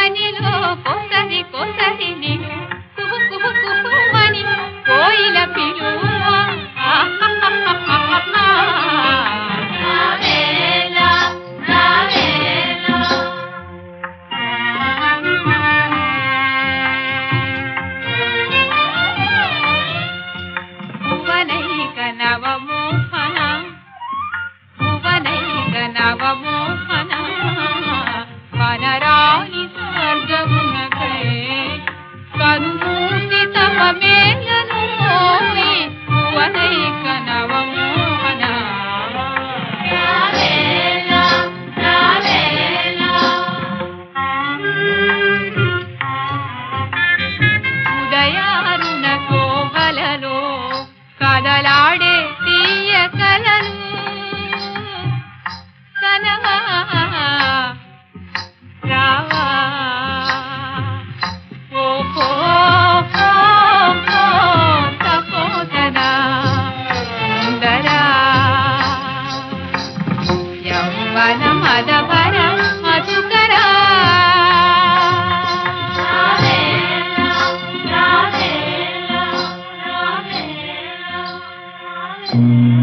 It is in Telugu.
వనిలో కొసరి కొసరిని కుహు కుహు కుహుమని కోయిల పిలువ భువనైక నవమోహన భువనైక నవమోహన వనరాణి స్వర్గమునకై కనుమూసి తమ మేలను మోయి భువనైక నవమోహన ఉదయారుణ శోభలలో కదలాడే తీయ కలలు కనవా రావా ఓహో తపోతనా సుందరా యౌవన మదవర మధుకరా Thank you.